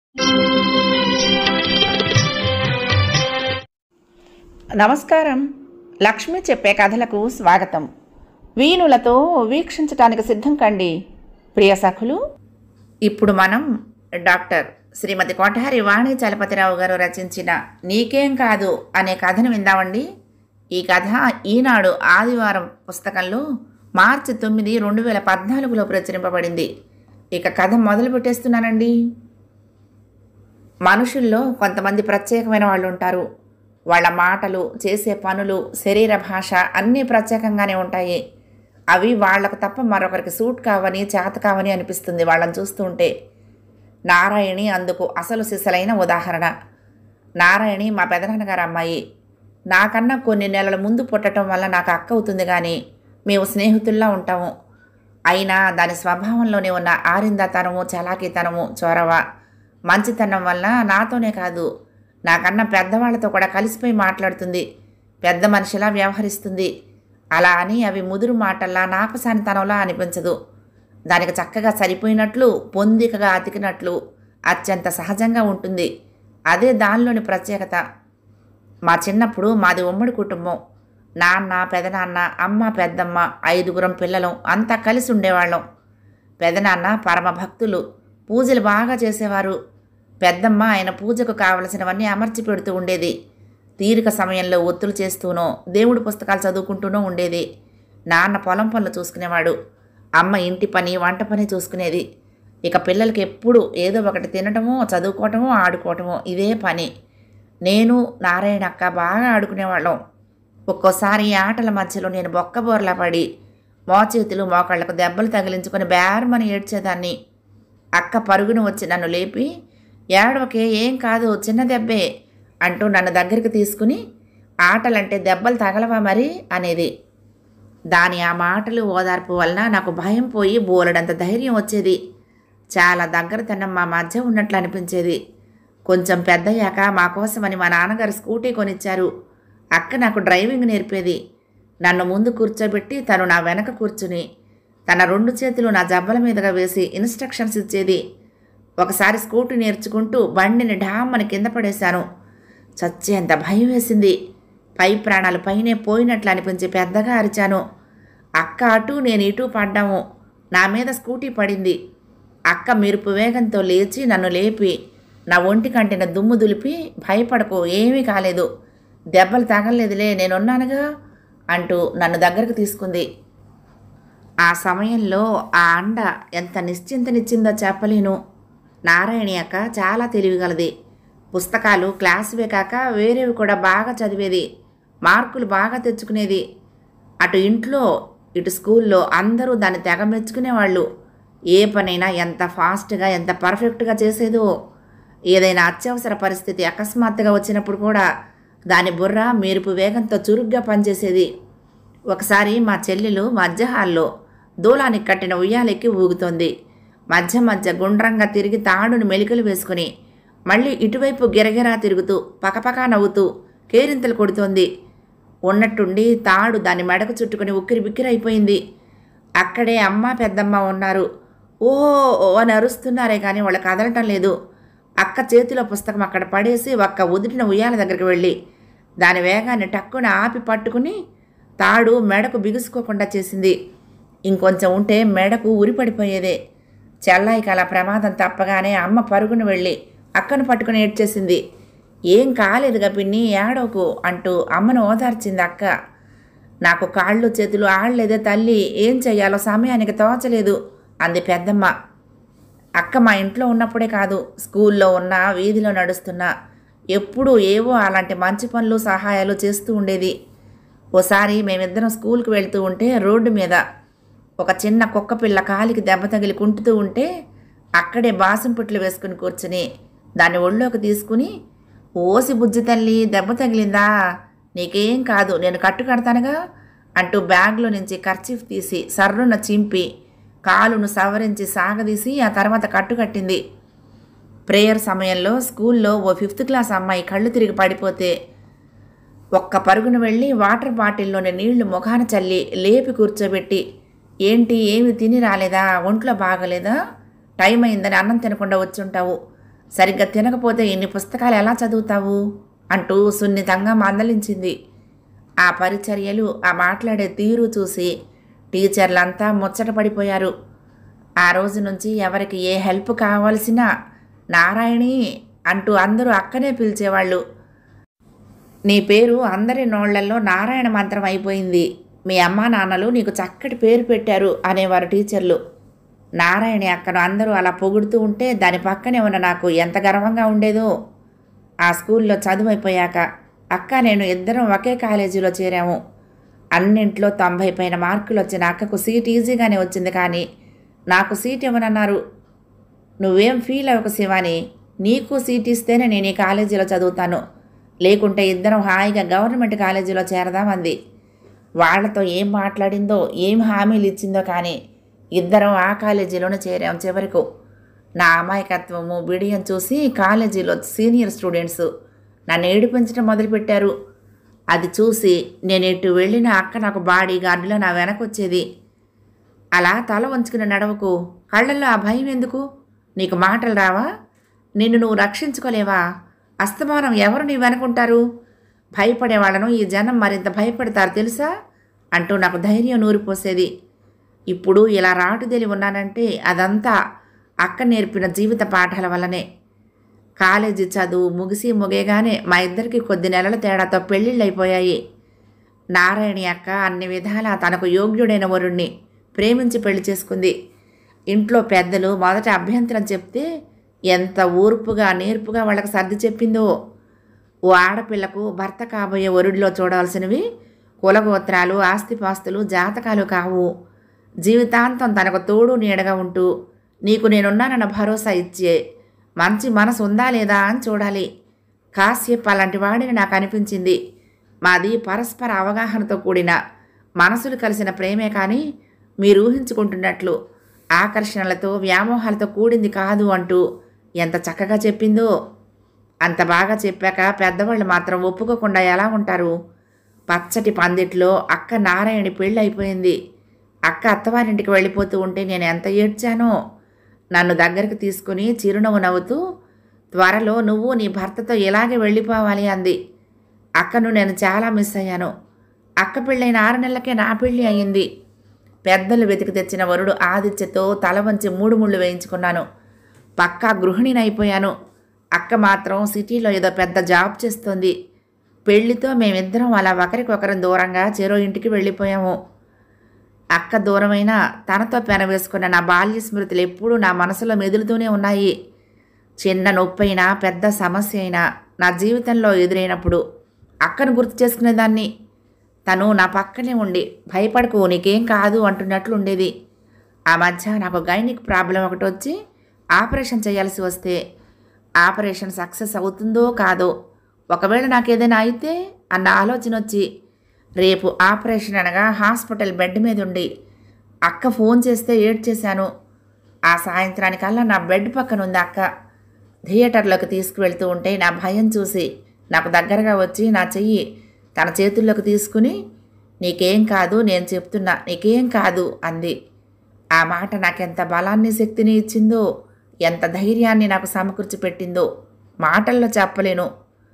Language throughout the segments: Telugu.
నమస్కారం లక్ష్మి చెప్పే కథలకు స్వాగతం వీణులతో వీక్షించటానికి సిద్ధం కండి ప్రియ సఖులు ఇప్పుడు మనం డాక్టర్ శ్రీమతి కోఠారి వాణి చలపతిరావు గారు రచించిన నీకేం కాదు అనే కథను విందామండి ఈ కథ ఈనాడు ఆదివారం పుస్తకంలో మార్చి తొమ్మిది రెండు వేల పద్నాలుగులో ప్రచురింపబడింది ఇక కథ మొదలు పెట్టేస్తున్నానండి మనుషుల్లో కొంతమంది ప్రత్యేకమైన వాళ్ళు ఉంటారు వాళ్ళ మాటలు చేసే పనులు శరీర భాష అన్నీ ప్రత్యేకంగానే ఉంటాయి అవి వాళ్లకు తప్ప మరొకరికి సూట్ కావని చేత కావని అనిపిస్తుంది వాళ్ళని చూస్తూ ఉంటే నారాయణి అందుకు అసలు సిసలైన ఉదాహరణ నారాయణి మా పెదనాన్నగారు అమ్మాయి నాకన్నా కొన్ని నెలల ముందు పుట్టడం వల్ల నాకు అక్క అవుతుంది కానీ మేము స్నేహితుల్లా ఉంటాము అయినా దాని స్వభావంలోనే ఉన్న ఆరిందతనము చలాకీతనము చొరవ మంచితనం వల్ల నాతోనే కాదు నాకన్నా పెద్దవాళ్లతో కూడా కలిసిపోయి మాట్లాడుతుంది పెద్ద మనిషిలా వ్యవహరిస్తుంది అలా అని అవి ముదురు మాటల్లా నాపసానితనంలా అనిపించదు దానికి చక్కగా సరిపోయినట్లు పొందికగా అతికినట్లు అత్యంత సహజంగా ఉంటుంది అదే దానిలోని ప్రత్యేకత మా చిన్నప్పుడు మాది ఉమ్మడి కుటుంబం నాన్న పెదనాన్న అమ్మ పెద్దమ్మ ఐదుగురం పిల్లలం అంతా కలిసి ఉండేవాళ్ళం పెదనాన్న పరమ భక్తులు పూజలు బాగా చేసేవారు పెద్దమ్మ ఆయన పూజకు కావలసినవన్నీ అమర్చి పెడుతూ ఉండేది తీరిక సమయంలో ఒత్తులు చేస్తూనో దేవుడి పుస్తకాలు చదువుకుంటూనో ఉండేది నాన్న పొలం పనులు చూసుకునేవాడు అమ్మ ఇంటి పని వంట పని చూసుకునేది ఇక పిల్లలకి ఎప్పుడు ఏదో ఒకటి తినటమో చదువుకోవటమో ఆడుకోవటమో ఇదే పని నేను నారాయణ అక్క బాగా ఆడుకునేవాళ్ళం ఒక్కోసారి ఈ ఆటల మధ్యలో నేను బొక్కబోర్లా పడి మోచేతులు మోకాళ్లకు దెబ్బలు తగిలించుకొని బేరమని ఏడ్చేదాన్ని అక్క పరుగున వచ్చి నన్ను లేపి ఏడవకే ఏం కాదు చిన్న దెబ్బే అంటూ నన్ను దగ్గరికి తీసుకుని ఆటలంటే దెబ్బలు తగలవా మరి అనేది దాని ఆ మాటలు ఓదార్పు వలన నాకు భయం పోయి బోలెడంత ధైర్యం వచ్చేది చాలా దగ్గరతనం మా మధ్య ఉన్నట్లు అనిపించేది కొంచెం పెద్దయ్యాక మా కోసమని మా నాన్నగారు స్కూటీ కొనిచ్చారు అక్క నాకు డ్రైవింగ్ నేర్పేది నన్ను ముందు కూర్చోబెట్టి తను నా వెనక కూర్చుని తన రెండు చేతులు నా జబ్బల మీదుగా వేసి ఇన్స్ట్రక్షన్స్ ఇచ్చేది ఒకసారి స్కూటీ నేర్చుకుంటూ బండిని ఢామ్మని కింద పడేశాను చచ్చేంత భయం వేసింది పై ప్రాణాలు పైనే పోయినట్లు అనిపించి పెద్దగా అరిచాను అక్క అటు నేను ఇటు పడ్డాము నా మీద స్కూటీ పడింది అక్క మెరుపు వేగంతో లేచి నన్ను లేపి నా ఒంటి కంటిన దుమ్ము దులిపి భయపడకు ఏమీ కాలేదు దెబ్బలు తగలలేదులే నేనున్నానుగా అంటూ నన్ను దగ్గరకు తీసుకుంది ఆ సమయంలో ఆ అండ ఎంత నిశ్చింతనిచ్చిందో చెప్పలేను నారాయణి అక్క చాలా తెలివిగలది పుస్తకాలు క్లాసువే కాక వేరేవి కూడా బాగా చదివేది మార్కులు బాగా తెచ్చుకునేది అటు ఇంట్లో ఇటు స్కూల్లో అందరూ దాన్ని తెగ మెచ్చుకునేవాళ్ళు ఏ పనైనా ఎంత ఫాస్ట్గా ఎంత పర్ఫెక్ట్గా చేసేదో ఏదైనా అత్యవసర పరిస్థితి అకస్మాత్తుగా వచ్చినప్పుడు కూడా దాని బుర్ర మెరుపు వేగంతో చురుగ్గా పనిచేసేది ఒకసారి మా చెల్లెలు మధ్య హాల్లో దూలానికి కట్టిన ఉయ్యాలెక్కి ఊగుతోంది మధ్య మధ్య గుండ్రంగా తిరిగి తాడుని మెలికలు వేసుకుని మళ్ళీ ఇటువైపు గిరగిరా తిరుగుతూ పకపకా నవ్వుతూ కేరింతలు కొడుతోంది ఉన్నట్టుండి తాడు దాని మెడకు చుట్టుకుని ఉక్కిరి బిక్కిరి అయిపోయింది అక్కడే అమ్మ పెద్దమ్మ ఉన్నారు ఓ ఓ అని అరుస్తున్నారే కానీ వాళ్ళు కదలటం లేదు అక్క చేతిలో పుస్తకం అక్కడ పడేసి ఒక్క ఉదిటిన ఉయ్యాల దగ్గరికి వెళ్ళి దాని వేగాన్ని టక్కున ఆపి పట్టుకుని తాడు మెడకు బిగుసుకోకుండా చేసింది ఇంకొంచెం ఉంటే మెడకు ఉరిపడిపోయేదే చెల్లాయికి అలా ప్రమాదం తప్పగానే అమ్మ పరుగున వెళ్ళి అక్కను పట్టుకుని ఏడ్చేసింది ఏం కాలేదుగా పిన్ని ఏడవకు అంటూ అమ్మను ఓదార్చింది అక్క నాకు కాళ్ళు చేతులు ఆడలేదే తల్లి ఏం చెయ్యాలో సమయానికి తోచలేదు అంది పెద్దమ్మ అక్క మా ఇంట్లో ఉన్నప్పుడే కాదు స్కూల్లో ఉన్న వీధిలో నడుస్తున్నా ఎప్పుడూ ఏవో అలాంటి మంచి పనులు సహాయాలు చేస్తూ ఉండేది ఓసారి మేమిద్దరం స్కూల్కి వెళ్తూ ఉంటే రోడ్డు మీద ఒక చిన్న కుక్క పిల్ల కాలికి దెబ్బ తగిలి కుంటుతూ ఉంటే అక్కడే బాసం పుట్లు వేసుకుని కూర్చుని దాన్ని ఒళ్ళోకి తీసుకుని ఓసి బుజ్జి తల్లి దెబ్బ తగిలిందా నీకేం కాదు నేను కట్టు కడతానుగా అంటూ బ్యాగ్లో నుంచి కర్చీఫ్ తీసి సర్రున చింపి కాలును సవరించి సాగదీసి ఆ తర్వాత కట్టు కట్టింది ప్రేయర్ సమయంలో స్కూల్లో ఓ ఫిఫ్త్ క్లాస్ అమ్మాయి కళ్ళు తిరిగి పడిపోతే ఒక్క పరుగున వెళ్ళి వాటర్ బాటిల్లోని నీళ్లు ముఖాన చల్లి లేపి కూర్చోబెట్టి ఏంటి ఏమి తిని రాలేదా ఒంట్లో బాగలేదా టైం అయిందని అన్నం తినకుండా వచ్చుంటావు సరిగ్గా తినకపోతే ఇన్ని పుస్తకాలు ఎలా చదువుతావు అంటూ సున్నితంగా మందలించింది ఆ పరిచర్యలు ఆ మాట్లాడే తీరు చూసి టీచర్లంతా ముచ్చట పడిపోయారు ఆ రోజు నుంచి ఎవరికి ఏ హెల్ప్ కావాల్సినా నారాయణి అంటూ అందరూ అక్కనే పిలిచేవాళ్ళు నీ పేరు అందరి నోళ్లలో నారాయణ మంత్రం అయిపోయింది మీ అమ్మా నాన్నలు నీకు చక్కటి పేరు పెట్టారు అనేవారు టీచర్లు నారాయణి అక్కను అందరూ అలా పొగుడుతూ ఉంటే దాని పక్కనే ఉన్న నాకు ఎంత గర్వంగా ఉండేదో ఆ స్కూల్లో చదువు అయిపోయాక అక్క నేను ఇద్దరం ఒకే కాలేజీలో చేరాము అన్నింట్లో తొంభై పైన మార్కులు వచ్చిన అక్కకు సీట్ ఈజీగానే వచ్చింది కానీ నాకు సీట్ ఇవ్వనన్నారు నువ్వేం ఫీల్ అవ్వకు శివాని నీకు సీట్ ఇస్తేనే నేను ఈ కాలేజీలో చదువుతాను లేకుంటే ఇద్దరం హాయిగా గవర్నమెంట్ కాలేజీలో చేరదామంది వాళ్లతో ఏం మాట్లాడిందో ఏం హామీలు ఇచ్చిందో కానీ ఇద్దరం ఆ కాలేజీలోనే చేరాం చివరకు నా అమాయకత్వము బిడియం చూసి కాలేజీలో సీనియర్ స్టూడెంట్స్ నన్ను ఏడిపించడం మొదలుపెట్టారు అది చూసి నేను ఎటు వెళ్ళిన అక్క నాకు బాడీ గార్డులో నా వెనకొచ్చేది అలా తల వంచుకుని నడవకు కళ్ళల్లో ఆ భయం ఎందుకు నీకు మాటలు రావా నిన్ను నువ్వు రక్షించుకోలేవా అస్తమానం ఎవరు నీ వెనుకుంటారు భయపడే వాళ్ళను ఈ జనం మరింత భయపడతారు తెలుసా అంటూ నాకు ధైర్యం నూరిపోసేది ఇప్పుడు ఇలా రాటుదేలి ఉన్నానంటే అదంతా అక్క నేర్పిన జీవిత పాఠాల వల్లనే కాలేజీ చదువు ముగిసి ముగేగానే మా ఇద్దరికి కొద్ది నెలల తేడాతో పెళ్ళిళ్ళు అయిపోయాయి నారాయణి అక్క అన్ని విధాలా తనకు యోగ్యుడైన వరుణ్ణి ప్రేమించి పెళ్లి చేసుకుంది ఇంట్లో పెద్దలు మొదట అభ్యంతరం చెప్తే ఎంత ఊర్పుగా నేర్పుగా వాళ్ళకి సర్ది చెప్పిందో ఓ ఆడపిల్లకు భర్త కాబోయే వరుడిలో చూడాల్సినవి కులగోత్రాలు ఆస్తిపాస్తులు జాతకాలు కావు జీవితాంతం తనకు తోడు నీడగా ఉంటూ నీకు నేనున్నానన్న భరోసా ఇచ్చే మంచి మనసు ఉందా లేదా అని చూడాలి కాశ్యప్ అలాంటి వాడిని నాకు అనిపించింది మాది పరస్పర అవగాహనతో కూడిన మనసులు కలిసిన ప్రేమే కానీ మీరు ఊహించుకుంటున్నట్లు ఆకర్షణలతో వ్యామోహాలతో కూడింది కాదు అంటూ ఎంత చక్కగా చెప్పిందో అంత బాగా చెప్పాక పెద్దవాళ్ళు మాత్రం ఒప్పుకోకుండా ఎలా ఉంటారు పచ్చటి పందిట్లో అక్క నారాయణి పెళ్ళి అయిపోయింది అక్క అత్తవారింటికి వెళ్ళిపోతూ ఉంటే నేను ఎంత ఏడ్చానో నన్ను దగ్గరికి తీసుకుని చిరునవ్వు నవ్వుతూ త్వరలో నువ్వు నీ భర్తతో ఇలాగే వెళ్ళిపోవాలి అంది అక్కను నేను చాలా మిస్ అయ్యాను అక్క పెళ్ళైన ఆరు నెలలకే నా పెళ్ళి అయ్యింది పెద్దలు వెతికి తెచ్చిన వరుడు ఆదిత్యతో తల వంచి మూడు ముళ్ళు వేయించుకున్నాను పక్కా గృహిణిని అయిపోయాను అక్క మాత్రం సిటీలో ఏదో పెద్ద జాబ్ చేస్తుంది పెళ్లితో మేమిద్దరం అలా ఒకరికొకరం దూరంగా చెరో ఇంటికి వెళ్ళిపోయాము అక్క దూరమైనా తనతో పెనవేసుకున్న నా బాల్య స్మృతులు ఎప్పుడూ నా మనసులో మెదులుతూనే ఉన్నాయి చిన్న నొప్పైనా పెద్ద సమస్య అయినా నా జీవితంలో ఎదురైనప్పుడు అక్కను గుర్తు చేసుకునేదాన్ని తను నా పక్కనే ఉండి భయపడకు నీకేం కాదు అంటున్నట్లు ఉండేది ఆ మధ్య నాకు గైనిక్ ప్రాబ్లం ఒకటి వచ్చి ఆపరేషన్ చేయాల్సి వస్తే ఆపరేషన్ సక్సెస్ అవుతుందో కాదో ఒకవేళ నాకు ఏదైనా అయితే అన్న ఆలోచన వచ్చి రేపు ఆపరేషన్ అనగా హాస్పిటల్ బెడ్ మీద ఉండి అక్క ఫోన్ చేస్తే ఏడ్చేశాను ఆ సాయంత్రానికల్లా నా బెడ్ పక్కన ఉంది అక్క థియేటర్లోకి తీసుకువెళ్తూ ఉంటే నా భయం చూసి నాకు దగ్గరగా వచ్చి నా చెయ్యి తన చేతుల్లోకి తీసుకుని నీకేం కాదు నేను చెప్తున్నా నీకేం కాదు అంది ఆ మాట నాకెంత బలాన్ని శక్తిని ఇచ్చిందో ఎంత ధైర్యాన్ని నాకు సమకూర్చి పెట్టిందో మాటల్లో చెప్పలేను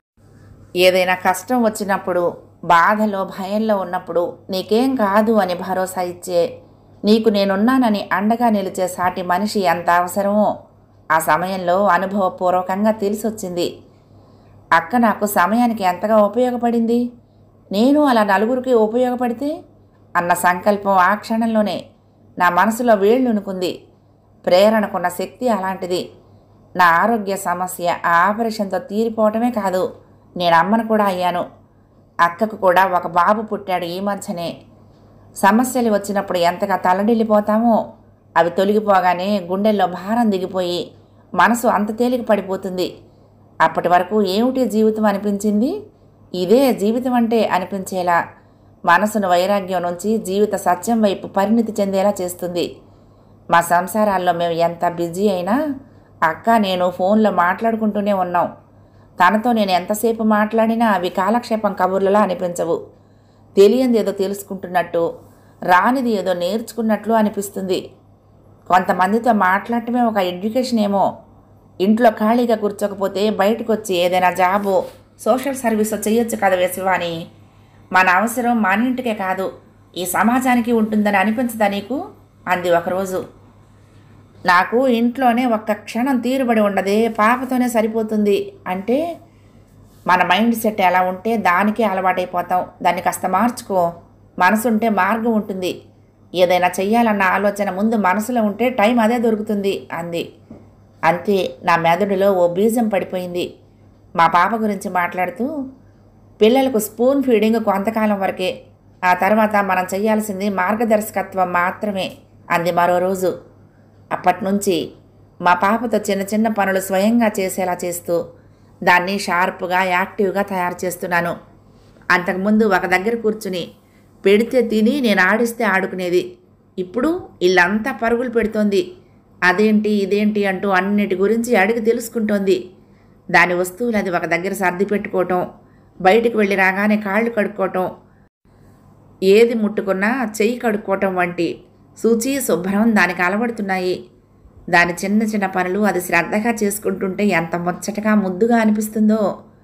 ఏదైనా కష్టం వచ్చినప్పుడు బాధలో భయంలో ఉన్నప్పుడు నీకేం కాదు అని భరోసా ఇచ్చే నీకు నేనున్నానని అండగా నిలిచే సాటి మనిషి ఎంత అవసరమో ఆ సమయంలో అనుభవపూర్వకంగా తెలిసొచ్చింది అక్క నాకు సమయానికి ఎంతగా ఉపయోగపడింది నేను అలా నలుగురికి ఉపయోగపడితే అన్న సంకల్పం ఆ క్షణంలోనే నా మనసులో వేళ్ళునుకుంది ప్రేరణకున్న శక్తి అలాంటిది నా ఆరోగ్య సమస్య ఆ ఆపరేషన్తో తీరిపోవటమే కాదు నేను అమ్మను కూడా అయ్యాను అక్కకు కూడా ఒక బాబు పుట్టాడు ఈ మధ్యనే సమస్యలు వచ్చినప్పుడు ఎంతగా తలడిల్లిపోతామో అవి తొలగిపోగానే గుండెల్లో భారం దిగిపోయి మనసు అంత తేలిక పడిపోతుంది అప్పటి వరకు ఏమిటి జీవితం అనిపించింది ఇదే జీవితం అంటే అనిపించేలా మనసును వైరాగ్యం నుంచి జీవిత సత్యం వైపు పరిణితి చెందేలా చేస్తుంది మా సంసారాల్లో మేము ఎంత బిజీ అయినా అక్క నేను ఫోన్లో మాట్లాడుకుంటూనే ఉన్నాం తనతో నేను ఎంతసేపు మాట్లాడినా అవి కాలక్షేపం కబుర్లలా అనిపించవు తెలియంది ఏదో తెలుసుకుంటున్నట్టు రానిది ఏదో నేర్చుకున్నట్లు అనిపిస్తుంది కొంతమందితో మాట్లాడటమే ఒక ఎడ్యుకేషన్ ఏమో ఇంట్లో ఖాళీగా కూర్చోకపోతే బయటకు వచ్చి ఏదైనా జాబు సోషల్ సర్వీస్ చేయొచ్చు కదా శివాని మన అవసరం మన ఇంటికే కాదు ఈ సమాజానికి ఉంటుందని అనిపించదా నీకు అంది ఒకరోజు నాకు ఇంట్లోనే ఒక్క క్షణం తీరుబడి ఉండదే పాపతోనే సరిపోతుంది అంటే మన మైండ్ సెట్ ఎలా ఉంటే దానికే అలవాటైపోతాం దాన్ని కాస్త మార్చుకో మనసుంటే మార్గం ఉంటుంది ఏదైనా చెయ్యాలన్న ఆలోచన ముందు మనసులో ఉంటే టైం అదే దొరుకుతుంది అంది అంతే నా మెదడులో ఓ బీజం పడిపోయింది మా పాప గురించి మాట్లాడుతూ పిల్లలకు స్పూన్ ఫీడింగ్ కొంతకాలం వరకే ఆ తర్వాత మనం చేయాల్సింది మార్గదర్శకత్వం మాత్రమే అంది మరో రోజు అప్పటి నుంచి మా పాపతో చిన్న చిన్న పనులు స్వయంగా చేసేలా చేస్తూ దాన్ని షార్ప్గా యాక్టివ్గా తయారు చేస్తున్నాను అంతకుముందు ఒక దగ్గర కూర్చుని పెడితే తిని నేను ఆడిస్తే ఆడుకునేది ఇప్పుడు ఇల్లంతా పరుగులు పెడుతోంది అదేంటి ఇదేంటి అంటూ అన్నిటి గురించి అడిగి తెలుసుకుంటోంది దాని వస్తువులు అది ఒక దగ్గర సర్ది పెట్టుకోవటం బయటికి వెళ్ళి రాగానే కాళ్ళు కడుక్కోవటం ఏది ముట్టుకున్నా చెయ్యి కడుక్కోవటం వంటి శుచి శుభ్రం దానికి అలవడుతున్నాయి దాని చిన్న చిన్న పనులు అది శ్రద్ధగా చేసుకుంటుంటే ఎంత ముచ్చటగా ముద్దుగా అనిపిస్తుందో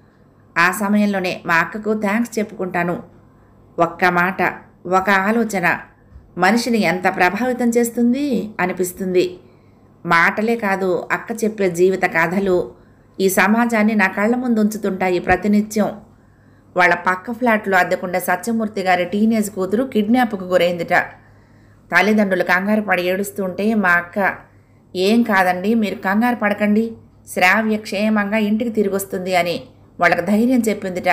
ఆ సమయంలోనే మా అక్కకు థ్యాంక్స్ చెప్పుకుంటాను ఒక్క మాట ఒక ఆలోచన మనిషిని ఎంత ప్రభావితం చేస్తుంది అనిపిస్తుంది మాటలే కాదు అక్క చెప్పే జీవిత కథలు ఈ సమాజాన్ని నా కళ్ళ ముందు ఉంచుతుంటాయి ప్రతినిత్యం వాళ్ళ పక్క ఫ్లాట్లో అద్దెకుండే సత్యమూర్తి గారి టీనేజ్ కూతురు కిడ్నాప్కు గురైందిట తల్లిదండ్రులు కంగారు పడి ఏడుస్తుంటే మా అక్క ఏం కాదండి మీరు కంగారు పడకండి శ్రావ్య క్షేమంగా ఇంటికి తిరిగి వస్తుంది అని వాళ్ళకి ధైర్యం చెప్పిందిట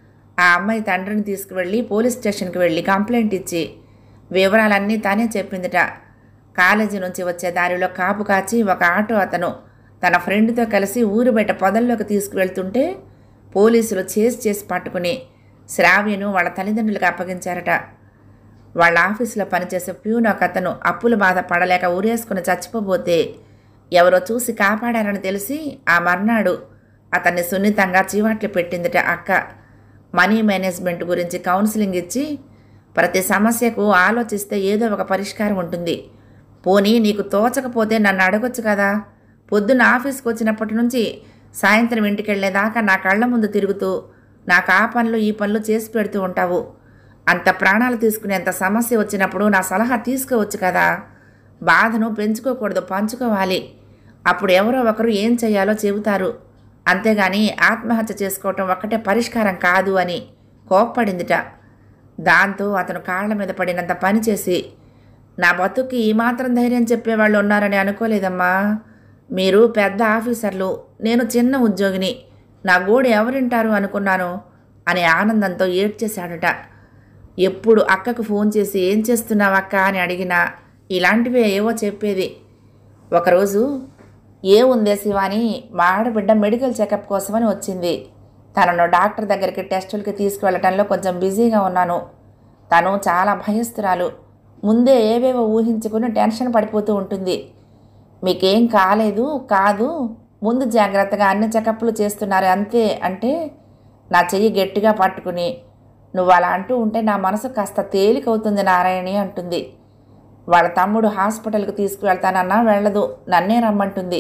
ఆ అమ్మాయి తండ్రిని తీసుకువెళ్ళి పోలీస్ స్టేషన్కి వెళ్ళి కంప్లైంట్ ఇచ్చి వివరాలన్నీ తానే చెప్పిందిట కాలేజీ నుంచి వచ్చే దారిలో కాపు కాచి ఒక ఆటో అతను తన ఫ్రెండ్తో కలిసి ఊరు బయట పొదల్లోకి తీసుకువెళ్తుంటే పోలీసులు చేసి చేసి పట్టుకుని శ్రావ్యను వాళ్ళ తల్లిదండ్రులకు అప్పగించారట వాళ్ళ ఆఫీసులో పనిచేసే ప్యూన్ ఒక అతను అప్పుల బాధ పడలేక ఊరేసుకుని చచ్చిపోబోతే ఎవరో చూసి కాపాడారని తెలిసి ఆ మర్నాడు అతన్ని సున్నితంగా చీవాట్లు పెట్టిందిట అక్క మనీ మేనేజ్మెంట్ గురించి కౌన్సిలింగ్ ఇచ్చి ప్రతి సమస్యకు ఆలోచిస్తే ఏదో ఒక పరిష్కారం ఉంటుంది పోనీ నీకు తోచకపోతే నన్ను అడగొచ్చు కదా పొద్దున్న ఆఫీస్కి వచ్చినప్పటి నుంచి సాయంత్రం ఇంటికి వెళ్ళేదాకా నా కళ్ళ ముందు తిరుగుతూ నాకు ఆ పనులు ఈ పనులు చేసి పెడుతూ ఉంటావు అంత ప్రాణాలు తీసుకునేంత సమస్య వచ్చినప్పుడు నా సలహా తీసుకోవచ్చు కదా బాధను పెంచుకోకూడదు పంచుకోవాలి అప్పుడు ఎవరో ఒకరు ఏం చేయాలో చెబుతారు అంతేగాని ఆత్మహత్య చేసుకోవటం ఒక్కటే పరిష్కారం కాదు అని కోప్పడిందిట దాంతో అతను కాళ్ళ మీద పడినంత పని చేసి నా బతుక్కి ఈ మాత్రం ధైర్యం చెప్పేవాళ్ళు ఉన్నారని అనుకోలేదమ్మా మీరు పెద్ద ఆఫీసర్లు నేను చిన్న ఉద్యోగిని నా గోడు ఎవరింటారు అనుకున్నాను అని ఆనందంతో ఏడ్చేశాడట ఎప్పుడు అక్కకు ఫోన్ చేసి ఏం చేస్తున్నావు అక్క అని అడిగినా ఇలాంటివే ఏవో చెప్పేది ఒకరోజు ఏ ఉందే శివాని మా ఆడబిడ్డ మెడికల్ చెకప్ కోసమని వచ్చింది తనను డాక్టర్ దగ్గరికి టెస్టులకి తీసుకువెళ్ళటంలో కొంచెం బిజీగా ఉన్నాను తను చాలా భయస్తురాలు ముందే ఏవేవో ఊహించుకుని టెన్షన్ పడిపోతూ ఉంటుంది మీకేం కాలేదు కాదు ముందు జాగ్రత్తగా అన్ని చెకప్లు చేస్తున్నారు అంతే అంటే నా చెయ్యి గట్టిగా పట్టుకుని నువ్వు అలా అంటూ ఉంటే నా మనసు కాస్త తేలికవుతుంది నారాయణి అంటుంది వాళ్ళ తమ్ముడు హాస్పిటల్కి తీసుకువెళ్తానన్నా వెళ్ళదు నన్నే రమ్మంటుంది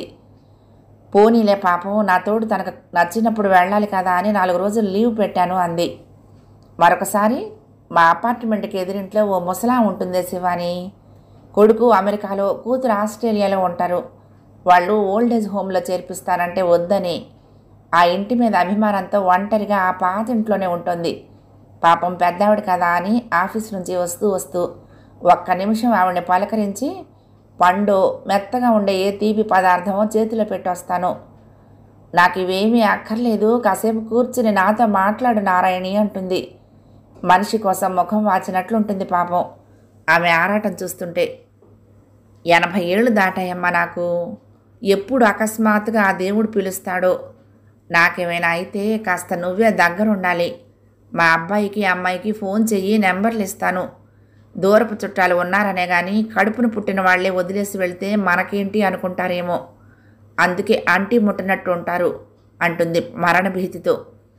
పోనీలే పాపం నా తోడు తనకు నచ్చినప్పుడు వెళ్ళాలి కదా అని నాలుగు రోజులు లీవ్ పెట్టాను అంది మరొకసారి మా అపార్ట్మెంట్కి ఎదురింట్లో ఓ ముసలా ఉంటుందే శివాని కొడుకు అమెరికాలో కూతురు ఆస్ట్రేలియాలో ఉంటారు వాళ్ళు ఓల్డేజ్ హోమ్లో చేర్పిస్తానంటే వద్దని ఆ ఇంటి మీద అభిమానంతో ఒంటరిగా ఆ పాత ఇంట్లోనే ఉంటుంది పాపం పెద్దావిడ కదా అని ఆఫీస్ నుంచి వస్తూ వస్తూ ఒక్క నిమిషం ఆవిడని పలకరించి పండు మెత్తగా ఉండే ఏ తీపి పదార్థమో చేతిలో పెట్టి వస్తాను నాకు ఇవేమీ అక్కర్లేదు కాసేపు కూర్చుని నాతో మాట్లాడు నారాయణి అంటుంది మనిషి కోసం ముఖం వాచినట్లుంటుంది పాపం ఆమె ఆరాటం చూస్తుంటే ఎనభై ఏళ్ళు దాటాయమ్మా నాకు ఎప్పుడు అకస్మాత్తుగా ఆ దేవుడు పిలుస్తాడో నాకేమైనా అయితే కాస్త నువ్వే దగ్గరుండాలి మా అబ్బాయికి అమ్మాయికి ఫోన్ చెయ్యి నెంబర్లు ఇస్తాను దూరపు చుట్టాలు ఉన్నారనే కానీ కడుపును పుట్టిన వాళ్లే వదిలేసి వెళ్తే మనకేంటి అనుకుంటారేమో అందుకే అంటి ముట్టినట్టు ఉంటారు అంటుంది మరణ భీతితో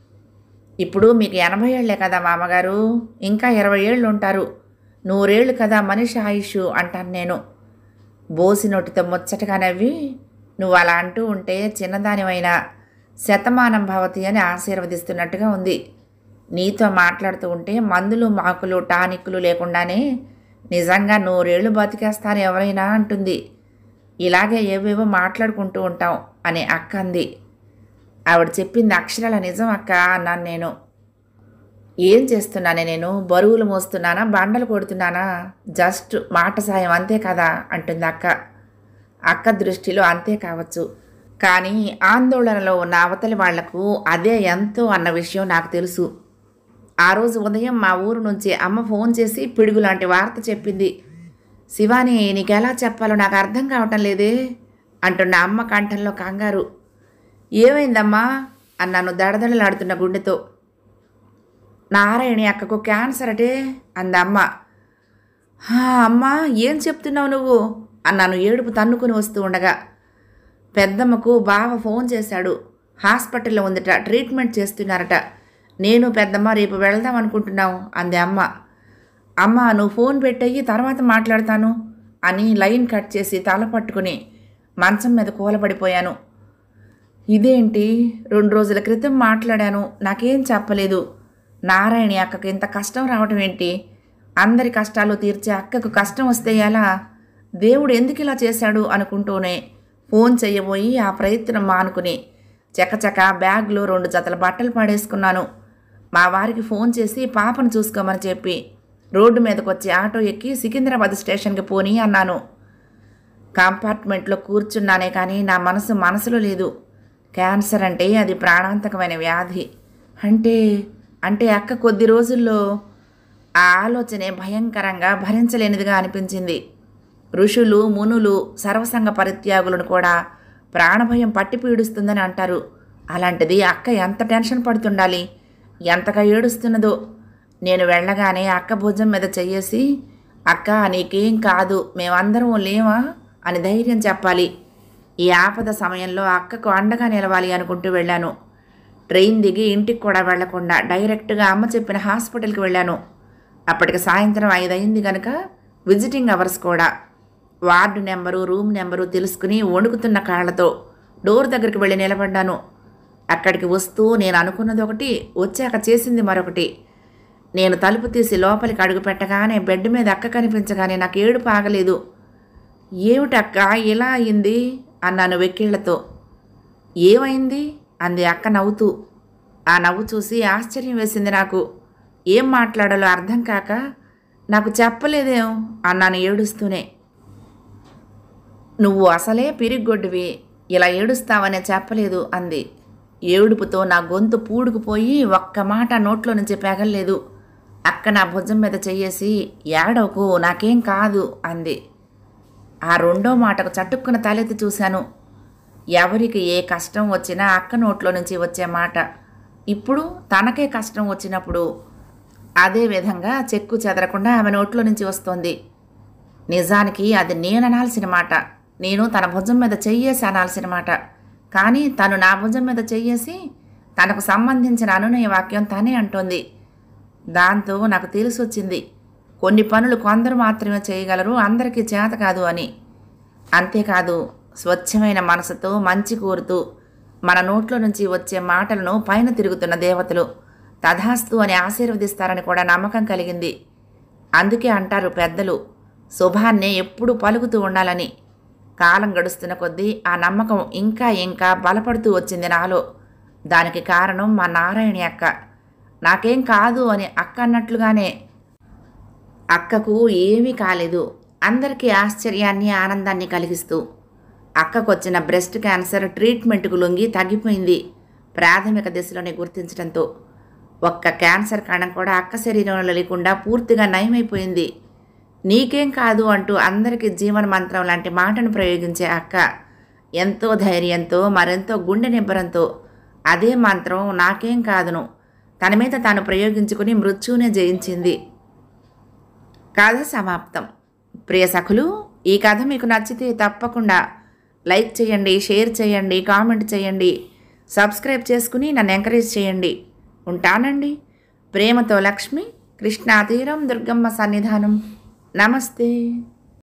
ఇప్పుడు మీకు ఎనభై ఏళ్లే కదా మామగారు ఇంకా ఇరవై ఏళ్ళు ఉంటారు నూరేళ్ళు కదా మనిషి ఆయుష్ అంటాను నేను బోసి నోటితో ముచ్చటగా నవ్వి నువ్వు అలా అంటూ ఉంటే చిన్నదానివైనా శతమానం భవతి అని ఆశీర్వదిస్తున్నట్టుగా ఉంది నీతో మాట్లాడుతూ ఉంటే మందులు మాకులు టానిక్లు లేకుండానే నిజంగా నూరేళ్లు బతికేస్తారు ఎవరైనా అంటుంది ఇలాగే ఏవేవో మాట్లాడుకుంటూ ఉంటాం అని అక్క అంది ఆవిడ చెప్పింది అక్షరాల నిజం అక్క అన్నాను నేను ఏం చేస్తున్నానే నేను బరువులు మోస్తున్నానా బండలు కొడుతున్నానా జస్ట్ మాట సాయం అంతే కదా అంటుంది అక్క అక్క దృష్టిలో అంతే కావచ్చు కానీ ఆందోళనలో ఉన్న అవతలి వాళ్లకు అదే ఎంతో అన్న విషయం నాకు తెలుసు ఆ రోజు ఉదయం మా ఊరు నుంచి అమ్మ ఫోన్ చేసి పిడుగు లాంటి వార్త చెప్పింది శివాని నీకెలా చెప్పాలో నాకు అర్థం కావటం లేదే అంటున్న అమ్మ కంఠంలో కంగారు ఏమైందమ్మా అన్నాను దడదడలాడుతున్న గుండెతో నారాయణి అక్కకు క్యాన్సర్ అటే అందమ్మ "హా, అమ్మా ఏం చెప్తున్నావు నువ్వు అన్నాను ఏడుపు తన్నుకుని వస్తూ ఉండగా పెద్దమ్మకు బావ ఫోన్ చేశాడు హాస్పిటల్లో ఉందట ట్రీట్మెంట్ చేస్తున్నారట నేను పెద్దమ్మ రేపు వెళ్దాం అనుకుంటున్నాం అంది అమ్మ అమ్మ నువ్వు ఫోన్ పెట్టయ్యి తర్వాత మాట్లాడతాను అని లైన్ కట్ చేసి తల పట్టుకుని మంచం మీద కూలబడిపోయాను ఇదేంటి రెండు రోజుల క్రితం మాట్లాడాను నాకేం చెప్పలేదు నారాయణి అక్కకి ఇంత కష్టం రావటం ఏంటి అందరి కష్టాలు తీర్చే అక్కకు కష్టం వస్తే ఎలా దేవుడు ఎందుకు ఇలా చేశాడు అనుకుంటూనే ఫోన్ చెయ్యబోయి ఆ ప్రయత్నం మానుకుని చకచక బ్యాగ్లో రెండు జతల బట్టలు పడేసుకున్నాను మా వారికి ఫోన్ చేసి పాపను చూసుకోమని చెప్పి రోడ్డు మీదకి వచ్చి ఆటో ఎక్కి సికింద్రాబాద్ స్టేషన్కి పోని అన్నాను కంపార్ట్మెంట్లో కూర్చున్నానే కానీ నా మనసు మనసులో లేదు క్యాన్సర్ అంటే అది ప్రాణాంతకమైన వ్యాధి అంటే అంటే అక్క కొద్ది రోజుల్లో ఆ ఆలోచనే భయంకరంగా భరించలేనిదిగా అనిపించింది ఋషులు మునులు సర్వసంగ పరిత్యాగులను కూడా ప్రాణభయం పట్టి పీడిస్తుందని అంటారు అలాంటిది అక్క ఎంత టెన్షన్ పడుతుండాలి ఎంతగా ఏడుస్తున్నదో నేను వెళ్ళగానే అక్క భుజం మీద చెయ్యేసి అక్క నీకేం కాదు మేమందరం లేవా అని ధైర్యం చెప్పాలి ఈ ఆపద సమయంలో అక్కకు అండగా నిలవాలి అనుకుంటూ వెళ్ళాను ట్రైన్ దిగి ఇంటికి కూడా వెళ్లకుండా డైరెక్ట్గా అమ్మ చెప్పిన హాస్పిటల్కి వెళ్ళాను అప్పటికి సాయంత్రం ఐదయింది కనుక విజిటింగ్ అవర్స్ కూడా వార్డు నెంబరు రూమ్ నెంబరు తెలుసుకుని వణుకుతున్న కాళ్ళతో డోర్ దగ్గరికి వెళ్ళి నిలబడ్డాను అక్కడికి వస్తూ నేను అనుకున్నది ఒకటి వచ్చాక చేసింది మరొకటి నేను తలుపు తీసి లోపలికి అడుగు పెట్టగానే బెడ్ మీద అక్క కనిపించగానే నాకు ఏడుపు ఆగలేదు ఏమిటక్క ఇలా అయింది అన్నాను వెక్కిళ్లతో ఏమైంది అంది అక్క నవ్వుతూ ఆ నవ్వు చూసి ఆశ్చర్యం వేసింది నాకు ఏం మాట్లాడాలో అర్థం కాక నాకు చెప్పలేదేం అన్నాను ఏడుస్తూనే నువ్వు అసలే పిరిగొడ్డువి ఇలా ఏడుస్తావనే చెప్పలేదు అంది ఏడుపుతో నా గొంతు పూడుకుపోయి ఒక్క మాట నోట్లో నుంచి పెగల్లేదు అక్క నా భుజం మీద చెయ్యేసి ఏడవకు నాకేం కాదు అంది ఆ రెండో మాటకు చటుక్కున తలెత్తి చూశాను ఎవరికి ఏ కష్టం వచ్చినా అక్క నోట్లో నుంచి వచ్చే మాట ఇప్పుడు తనకే కష్టం వచ్చినప్పుడు అదే విధంగా చెక్కు చెదరకుండా ఆమె నోట్లో నుంచి వస్తోంది నిజానికి అది నేను అనాల్సిన మాట నేను తన భుజం మీద చెయ్యేసి అనాల్సిన మాట కానీ తను నా భుజం మీద చెయ్యేసి తనకు సంబంధించిన అనునయ వాక్యం తనే అంటోంది దాంతో నాకు తెలిసొచ్చింది కొన్ని పనులు కొందరు మాత్రమే చేయగలరు అందరికీ చేత కాదు అని అంతేకాదు స్వచ్ఛమైన మనసుతో మంచి కోరుతూ మన నోట్లో నుంచి వచ్చే మాటలను పైన తిరుగుతున్న దేవతలు తథాస్తు అని ఆశీర్వదిస్తారని కూడా నమ్మకం కలిగింది అందుకే అంటారు పెద్దలు శుభాన్నే ఎప్పుడూ పలుకుతూ ఉండాలని కాలం గడుస్తున్న కొద్దీ ఆ నమ్మకం ఇంకా ఇంకా బలపడుతూ వచ్చింది నాలో దానికి కారణం మా నారాయణి అక్క నాకేం కాదు అని అక్క అన్నట్లుగానే అక్కకు ఏమీ కాలేదు అందరికీ ఆశ్చర్యాన్ని ఆనందాన్ని కలిగిస్తూ అక్కకు వచ్చిన బ్రెస్ట్ క్యాన్సర్ ట్రీట్మెంట్కు లొంగి తగ్గిపోయింది ప్రాథమిక దశలోనే గుర్తించడంతో ఒక్క క్యాన్సర్ కణం కూడా అక్క శరీరంలో లేకుండా పూర్తిగా నయమైపోయింది నీకేం కాదు అంటూ అందరికీ జీవన మంత్రం లాంటి మాటను ప్రయోగించే అక్క ఎంతో ధైర్యంతో మరెంతో గుండె నిబ్బరంతో అదే మంత్రం నాకేం కాదును తన మీద తాను ప్రయోగించుకుని మృత్యువునే జయించింది కథ సమాప్తం ప్రియ సఖులు ఈ కథ మీకు నచ్చితే తప్పకుండా లైక్ చేయండి షేర్ చేయండి కామెంట్ చేయండి సబ్స్క్రైబ్ చేసుకుని నన్ను ఎంకరేజ్ చేయండి ఉంటానండి ప్రేమతో లక్ష్మి కృష్ణా తీరం దుర్గమ్మ సన్నిధానం నమస్తే